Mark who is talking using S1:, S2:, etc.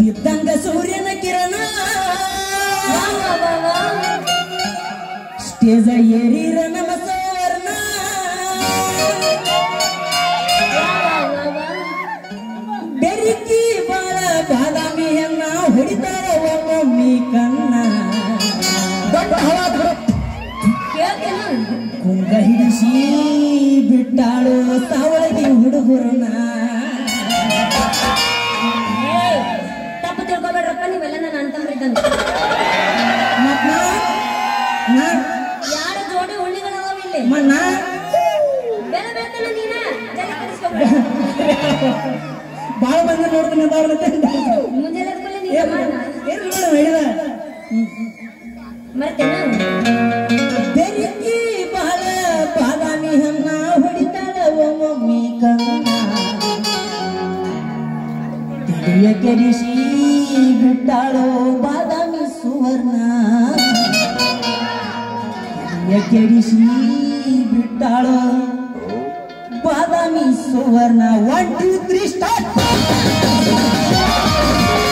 S1: ಬಿದ್ದಂಗ ಸೂರ್ಯನ ಕಿರಣ ಸ್ಟೇಜ ಏರಿರ ನಮ ಸುವರ್ಣ ಬೆರಿಕಿ ಬಾಳ ಬಾದಾಮಿ ಹೆಣ್ಣ ಹೊಡಿತಾರ ಒಮ್ಮೊಮ್ಮಿ ಕಣ್ಣ ದೊಡ್ಡ ಹವಾ ಬಿಡು. ಕುಂಗ ಹಿಡಿಸಿ ಬಿಟ್ಟಾಳು ಸಾವಳಗಿ ಹುಡುಗರನ್ನ
S2: ತಪ್ಪು ತಿಳ್ಕೊಬೇಡ್ರಪ್ಪ ನೀವೆಲ್ಲ ನನ್ನ ಅಂತಂದ್ರಿದ್ದಂಗ
S1: ಮತ್ ನಾ ನಾ
S2: ಯಾರ ಜೋಡಿ ಹುಳ್ಳಿಗಳದಾವ ಇಲ್ಲಿ
S1: ಮ- ನಾ
S2: ಬೇರೆ ಬೇಕಲ್ಲ ನೀನ ಜನ ಕಲಿಸ್ಕೊಬೇಡ
S1: ಬಾಳ ಮಂದಿ ನೋಡ್ತೀನಿ ಅದಾವ್ರಲ್ಲ
S2: ಮುಂಜಾನೆ ಎದ್ಕೊಳ್ಳಿ ನೀನು ಮಾಡ
S1: ಏನು ನೋಡು ಹೇಳಿದ
S2: ಮರ್ತೇನ
S1: ಬೆರಿಕಿ ಬಾಳ ಬಾದಾಮಿ ಹಣ್ಣ ಹೊಡಿತಾಳ ಒಮ್ಮೊಮ್ಮಿ ಕಣ್ಣ ತಲೆಯ ಕೆಡಿಸಿ ಬಿಟ್ಟಾಳೋ ಬಾದಾಮಿ ಸುವರ್ಣ ತಲೆಯ ಕೆಡಿಸಿ ಬಿಟ್ಟಾಳೋ Badami Suvarna one two three start